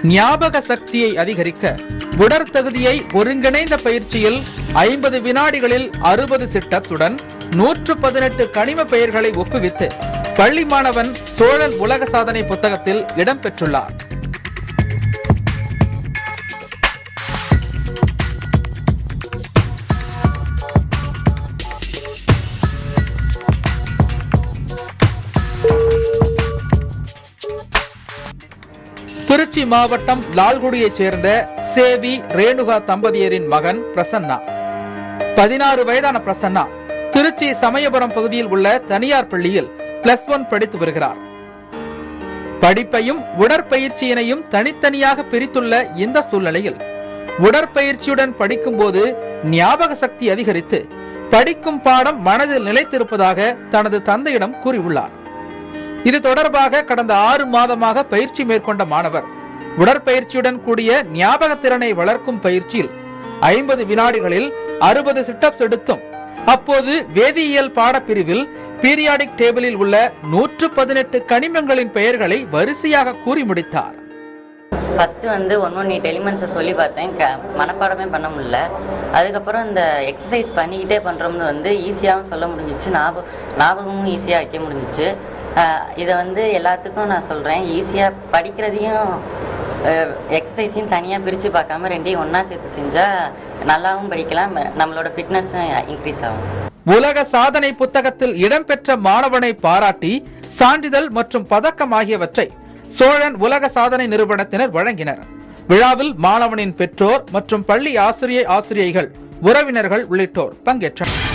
ஞாபக சக்தியை அதிகரிக்க உடற்தகுதியை ஒருங்கிணைந்த பயிற்சியில் ஐம்பது வினாடிகளில் அறுபது சிட்டப்ஸ் உடன் நூற்று பதினெட்டு கனிம பெயர்களை ஒப்புவித்து பள்ளி மாணவன் சோழன் உலக சாதனை புத்தகத்தில் இடம்பெற்றுள்ளார் திருச்சி மாவட்டம் லால்குடியைச் சேர்ந்த சேவி ரேணுகா தம்பதியரின் மகன் பிரசன்னா பதினாறு வயதான பிரசன்னா திருச்சி சமயபுரம் பகுதியில் உள்ள தனியார் பள்ளியில் பிளஸ் ஒன் படித்து வருகிறார் படிப்பையும் உடற்பயிற்சியினையும் தனித்தனியாக பிரித்துள்ள இந்த சூழ்நிலையில் உடற்பயிற்சியுடன் படிக்கும்போது ஞாபக சக்தி அதிகரித்து படிக்கும் பாடம் மனதில் நிலைத்திருப்பதாக தனது தந்தையிடம் கூறியுள்ளார் இது தொடர்பாக கடந்த ஆறு மாதமாக பயிற்சி மேற்கொண்ட மாணவர் உடற்பயிற்சியுடன் கூடிய ஞாபக திறனை வளர்க்கும் பயிற்சியில் ஐம்பது வினாடிகளில் அறுபது சிட்டப்ஸ் எடுத்தும் அப்போது வேதியியல் பாடப்பிரிவில் பீரியாடிக் டேபிளில் உள்ள நூற்று பதினெட்டு கனிமங்களின் பெயர்களை வரிசையாக கூறி முடித்தார் ஃபஸ்ட்டு வந்து ஒன் ஒன் எயிட் எலிமெண்ட்ஸை சொல்லி பார்த்தேன் க மனப்பாடமே பண்ண முடியல அதுக்கப்புறம் இந்த எக்ஸசைஸ் பண்ணிக்கிட்டே பண்ணுறோம்னு வந்து ஈஸியாகவும் சொல்ல முடிஞ்சிச்சு ஞாபகம் ஞாபகமும் ஈஸியாக வைக்க முடிஞ்சிச்சு அஹ் இதை வந்து எல்லாத்துக்கும் நான் சொல்கிறேன் ஈஸியாக படிக்கிறதையும் எக்ஸசைஸையும் தனியாக பிரித்து பார்க்காம ரெண்டையும் ஒன்றா சேர்த்து செஞ்சால் நல்லாவும் படிக்கலாம் நம்மளோட ஃபிட்னஸும் இன்க்ரீஸ் ஆகும் உலக சாதனை புத்தகத்தில் இடம்பெற்ற மாணவனை பாராட்டி சான்றிதழ் மற்றும் பதக்கம் ஆகியவற்றை சோழன் உலக சாதனை நிறுவனத்தினர் வழங்கினர் விழாவில் மாணவனின் பெற்றோர் மற்றும் பள்ளி ஆசிரிய ஆசிரியைகள் உறவினர்கள் உள்ளிட்டோர் பங்கேற்றனர்